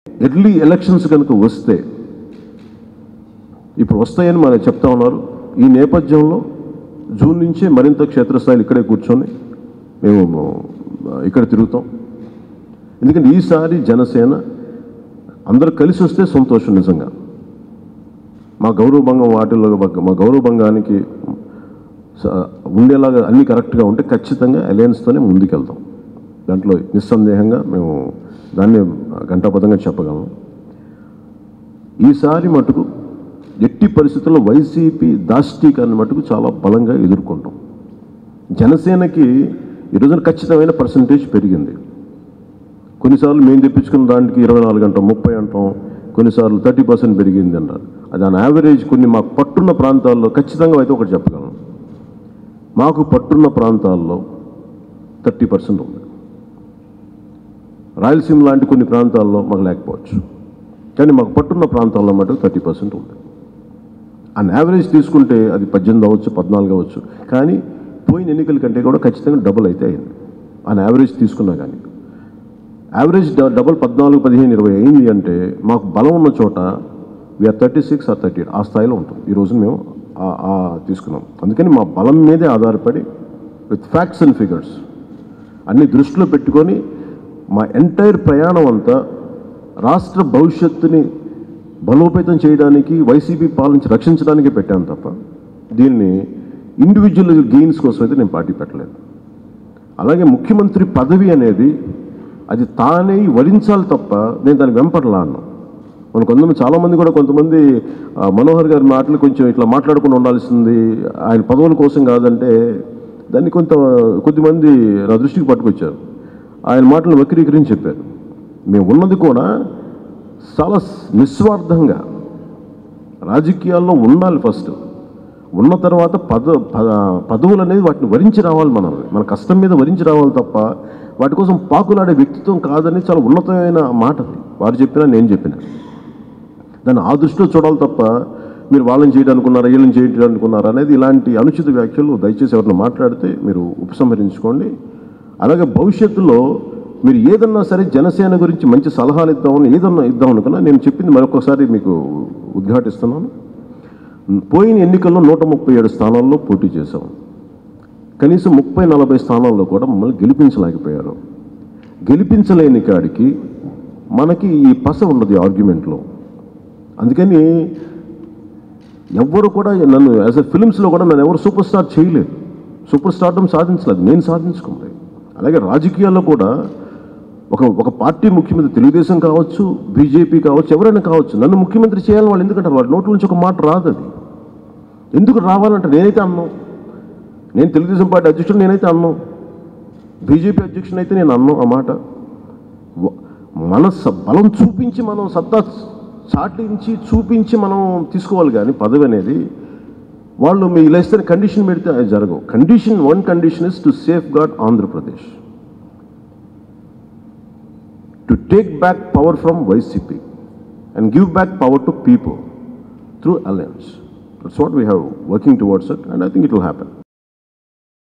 early elections కనుక వస్తే ఇప్పుడు వస్తాయని మనం చెప్తా ఉన్నారు ఈ నేపథ్యంలో జూన్ నుంచే మరింత క్షేత్రస్థాయిలో ఇక్కడే కూర్చొని మేము ఆ, ఇక్కడ తిరుగుతాం ఎందుకంటే ఈసారి జనసేన అందరూ కలిసి వస్తే సంతోషం నిజంగా మా గౌరవభంగం వాటిల్లో బగ్గ- మా గౌరవభంగానికి స- ఉండేలాగా అన్నీ కరెక్ట్గా ఉంటే ఖచ్చితంగా అలయన్స్తోనే ముందుకెళ్తాం దాంట్లో నిస్సందేహంగా మేము దాన్ని గంటాపదంగా చెప్పగలం ఈసారి మటుకు ఎట్టి పరిస్థితుల్లో వైసీపీ దాష్టీకాన్ని మటుకు చాలా బలంగా ఎదుర్కొంటాం జనసేనకి ఈ రోజున ఖచ్చితమైన పర్సంటేజ్ పెరిగింది కొన్నిసార్లు మేము తెప్పించుకున్న దానికి ఇరవై నాలుగు అంటాం ముప్పై అంటాం కొన్నిసార్లు థర్టీ పర్సెంట్ పెరిగింది అంటారు అది ఆన్ యావరేజ్ కొన్ని మాకు పట్టున్న ప్రాంతాల్లో ఖచ్చితంగా అయితే ఒకటి చెప్పగలను మాకు పట్టున్న ప్రాంతాల్లో థర్టీ పర్సెంట్ ఉంది రాయలసీమ లాంటి కొన్ని ప్రాంతాల్లో మాకు లేకపోవచ్చు కానీ మాకు పట్టున్న ప్రాంతాల్లో మటుకు థర్టీ పర్సెంట్ ఉంది ఆన్ యావరేజ్ తీసుకుంటే అది పద్దెనిమిది అవ్వచ్చు పద్నాలుగు అవ్వచ్చు కానీ పోయిన ఎన్నికల కంటే కూడా ఖచ్చితంగా డబుల్ అయితే అయింది ఆన్ యావరేజ్ తీసుకున్నా కానీ యావరేజ్ డ- డబుల్ పద్నాలుగు పదిహేను ఇరవై అయింది అంటే మాకు బలం ఉన్న చోట we are thirty six or thirty ఆ స్థాయిలో ఉంటుంది ఈ రోజు మేము ఆ- ఆ తీసుకున్నాం అందుకని మా బలం మీదే ఆధారపడి విత్ ఫ్యాక్ట్స్ అండ్ ఫిగర్స్ అన్ని దృష్టిలో పెట్టుకొని మా ఎంటైర్ ప్రయాణం అంతా రాష్ట్ర భవిష్యత్తుని బలోపేతం చేయడానికి వైసీపీ పాలించి రక్షించడానికి పెట్టాను తప్ప దీన్ని ఇండివిజువల్ గెయిన్స్ కోసం అయితే నేను పార్టీ పెట్టలేదు అలాగే ముఖ్యమంత్రి పదవి అనేది అది తానే వరించాలి తప్ప నేను దాన్ని వెంపడలా అన్నాను మన కొంతమంది చాలామంది కూడా కొంతమంది ఆ, మనోహర్ గారి మాటలు కొంచెం ఇట్లా మాట్లాడుకుని ఉండాల్సింది ఆయన పదవుల కోసం కాదంటే దాన్ని కొంత కొద్దిమంది నా దృష్టికి పట్టుకొచ్చారు ఆయన మాటలు వక్రీకరించి చెప్పారు మేము ఉన్నది కూడా చాలా నిస్వార్థంగా రాజకీయాల్లో ఉండాలి ఫస్ట్ ఉన్న తర్వాత పద పద- పదవులు అనేది వాటిని వరించి రావాలి మనం మన కష్టం మీద వరించి రావాలి తప్ప వాటి కోసం పాకులాడే వ్యక్తిత్వం కాదని చాలా ఉన్నతమైన మాట అది వారు చెప్పినా నేను చెప్పిన దాన్ని ఆ దృష్టిలో చూడాలి తప్ప మీరు వాళ్ళని చేయడం అనుకున్నారా వీళ్ళని చేయడం అనుకున్నారా అనేది ఇలాంటి అనుచిత వ్యాఖ్యలు దయచేసి ఎవరిని మాట్లాడితే మీరు ఉపసంహరించుకోండి అలాగే భవిష్యత్తులో మీరు ఏదన్నా సరే జనసేన గురించి మంచి సలహాలు ఇద్దామని ఏదన్నా ఇద్దాం అనుకున్నా నేను చెప్పింది మరొకసారి మీకు ఉద్ఘాటిస్తున్నాను పోయిన ఎన్నికల్లో నూట ముప్పై ఏడు స్థానాల్లో పోటీ చేశాం కనీసం ముప్పై నలభై స్థానాల్లో కూడా మమ్మల్ని గెలిపించలేకపోయారు గెలిపించలేని కాడికి మనకి ఈ పస ఉండదు ఆర్గ్యుమెంట్లో అందుకని ఎవ్వరు కూడా నన్ను యాజ్ ఎ ఫిలిమ్స్లో కూడా నన్ను ఎవరు సూపర్ స్టార్ చేయలేదు సూపర్ స్టార్డం సాధించలేదు నేను సాధించుకుంది అలాగే రాజకీయాల్లో కూడా ఒక ఒక పార్టీ ముఖ్యమంత్రి తెలుగుదేశం కావచ్చు బీజేపీ కావచ్చు ఎవరైనా కావచ్చు నన్ను ముఖ్యమంత్రి చేయాలని వాళ్ళు ఎందుకంటారు వాళ్ళ నోట్ల నుంచి ఒక మాట రాదు అది ఎందుకు రావాలంటే నేనైతే అన్నాం నేను తెలుగుదేశం పార్టీ అధ్యక్షుడు నేనైతే అన్నాం బీజేపీ అధ్యక్షుడు అయితే నేను అన్నాం ఆ మాట వ- మన స- బలం చూపించి మనం సత్తా చాటించి చూపించి మనం తీసుకోవాలి కానీ పదవి అనేది వాళ్ళు మీ ఇలా ఇస్తే కండిషన్ పెడితే అది జరగవు condition one condition is to safe gourd Andhra Pradesh to take back power from YCP and give back power to people through alliance that's what we have working towards it and I think it will happen